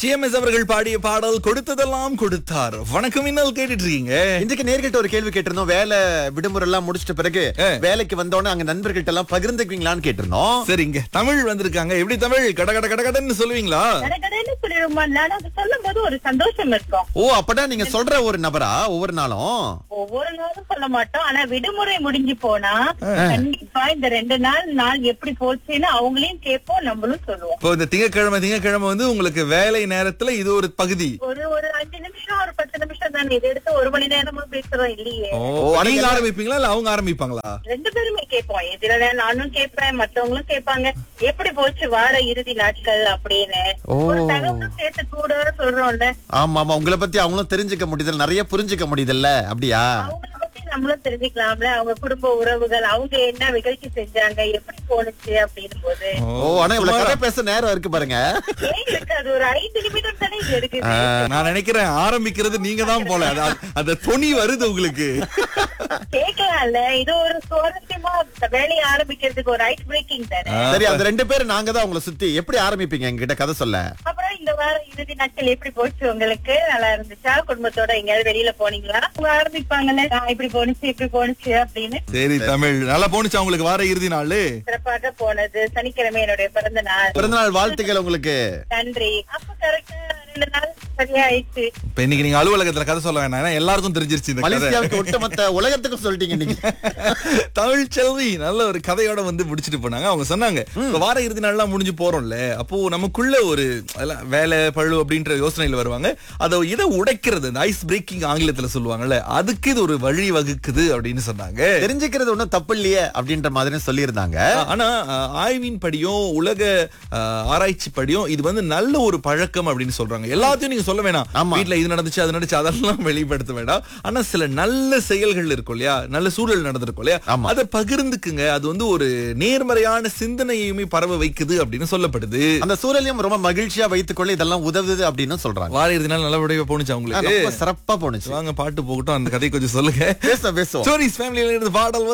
TMS அவர்கள் பாடிய பாடல் கொடுத்ததெல்லாம் கொடுத்தார் வணக்கம் இன்னல் கேட்டுட்டு இருக்கீங்க இன்றைக்கு நேர்கிட்ட ஒரு கேள்வி கேட்டிருந்தோம் வேலை விடுமுறை எல்லாம் முடிச்சிட்ட பிறகு ஆ. வேலைக்கு வந்தோடனே அங்க நண்பர்கள்ட்ட எல்லாம் பகிர்ந்துக்குவீங்களான்னு கேட்டிருந்தோம் சரிங்க தமிழ் வந்திருக்காங்க எப்படி தமிழ் கட கட கட கடன்னு சொல்லுவீங்களா கடகடன்னு சொல்லிடுமா நான் அது சொல்லும் போது ஒரு சந்தோஷம் இருக்கும் ஓ அப்படா நீங்க சொல்ற ஒரு நபரா ஒவ்வொரு நாளும் ஒவ்வொரு நாளும் சொல்ல மாட்டோம் ஆனா விடுமுறை முடிஞ்சு போனா கண்டிப்பா இந்த ரெண்டு நாள் நாள் எப்படி போச்சுன்னு அவங்களையும் கேட்போம் நம்மளும் சொல்லுவோம் இப்போ இந்த திங்கக்கிழமை திங்கக்கிழமை வந்து உங்களுக்கு வேலை நேரத்துல இது ஒரு பகுதி ஒரு ஒரு அஞ்சு நிமிஷம் ஒரு பத்து நிமிஷம் தானே இதை எடுத்து ஒரு மணி நேரமா பேசுறோம் இல்லையே ஓ நீங்க ஆரம்பிப்பீங்களா இல்ல அவங்க ஆரம்பிப்பாங்களா ரெண்டு பேருமே கேட்போம் இதுல நானும் கேட்பேன் மத்தவங்களும் கேட்பாங்க எப்படி போச்சு வார இறுதி நாட்கள் அப்படின்னு ஓ. ஒரு தகவலும் சேர்த்து கூட சொல்றோம்ல ஆமா ஆமா உங்களை பத்தி அவங்களும் தெரிஞ்சுக்க முடியுது நிறைய புரிஞ்சுக்க முடியுதுல்ல அப்படியா அவங்கள பத்தி நம்மளும் தெரிஞ்சுக்கலாம்ல அவங்க குடும்ப உறவுகள் அவங்க என்ன நிகழ்ச்சி செஞ்சாங்க எப்படி போனுச்சு அப்படின்னும் போது ஓ ஆனா இவ்வளவு கதை பேச நேரம் இருக்கு பாருங்க ஏன் இருக்கு அது ஒரு ஐந்து நிமிடம் தானே இது இருக்குது நான் நினைக்கிறேன் ஆரம்பிக்கிறது நீங்க தான் போல அது- அந்த துணி வருது உங்களுக்கு கேட்கலாம்ல இது ஒரு சுவாரஸ்யமா இந்த வேலையை ஆரம்பிக்கிறதுக்கு ஒரு ஐஸ் பிரேக்கிங் தானே சரி அந்த ரெண்டு பேரும் நாங்க தான் உங்களை சுத்தி எப்படி ஆரம்பிப்பீங்க எங்ககிட்ட கதை சொல்ல அப்புறம் இந்த வார இறுதி நாட்கள் எப்படி போச்சு உங்களுக்கு நல்லா இருந்துச்சா குடும்பத்தோட எங்கேயாவது வெளியில போனீங்களா அவங்க ஆரம்பிப்பாங்கல்ல "நான் இப்படி போனுச்சு இப்படி போனுச்சு அப்படின்னு சரி தமிழ் நல்லா போனுச்சா உங்களுக்கு வார இறுதி நாள் சிறப்பாக போனது சனிக்கிழமை என்னுடைய பிறந்த நாள் பிறந்தநாள் வாழ்த்துக்கள் உங்களுக்கு நன்றி அப்ப கரெக்டா ரெண்டு நாள் சரியாயிடுச்சு இப்ப இன்னைக்கு நீங்க அலுவலகத்துல கதை சொல்ல வேணாம் ஏன்னா எல்லாருக்கும் தெரிஞ்சிருச்சு இந்த கதை மலேசியாவுக்கு ஒட்டுமொத்த உலகத்துக்கும் சொல்லிட்டீங்க இன்னைக்கு தமிழ் செல்வி நல்ல ஒரு கதையோட வந்து முடிச்சிட்டு போனாங்க அவங்க சொன்னாங்க இப்ப வார இறுதி நாள்லாம் முடிஞ்சு போறோம்ல அப்போ நமக்குள்ள ஒரு அதெல்லாம் வேலை பழு அப்படின்ற யோசனையில வருவாங்க அதை இதை உடைக்கிறது இந்த ஐஸ் பிரேக்கிங் ஆங்கிலத்துல சொல்லுவாங்கல்ல அதுக்கு இது ஒரு வழி வகுக்குது அப்படின்னு சொன்னாங்க தெரிஞ்சுக்கிறது ஒண்ணும் தப்பு இல்லையே அப்படின்ற மாதிரி சொல்லியிருந்தாங்க ஆனா அஹ், ஆய்வின் படியும் உலக அஹ், ஆராய்ச்சி படியும் இது வந்து நல்ல ஒரு பழக்கம் அப்படின்னு சொல்றாங்க எல்லாத்தையும் நீங்க சொல்ல வேணாம் ஆமா. வீட்ல இது நடந்துச்சு அது நடந்துச்சு அதெல்லாம் வெளிப்படுத்த வேண்டாம் ஆனா சில நல்ல செயல்கள் இருக்கும் இல்லையா நல்ல சூழல் நடந்திருக்கும் இல்லையா ஆமா. அதை பகிர்ந்துக்குங்க அது வந்து ஒரு நேர்மறையான சிந்தனையுமே பரவ வைக்குது அப்படின்னு சொல்லப்படுது அந்த சூழலையும் ரொம்ப மகிழ்ச்சியா வைத்துக்கொள்ள இதெல்லாம் உதவுது அப்படின்னு சொல்றாங்க வார இறுதி நாள் நல்லபடியா போணுச்சு ஆ, அவங்களுக்கு ரொம்ப சிறப்பா போனுச்சு வாங்க பாட்டு போகட்டும் அந்த கதை கொஞ்சம் சொல்லுங்க பேச பேசுவோம் ஸ்டோரிஸ் ஃபேமிலியில இருந்து பாடல்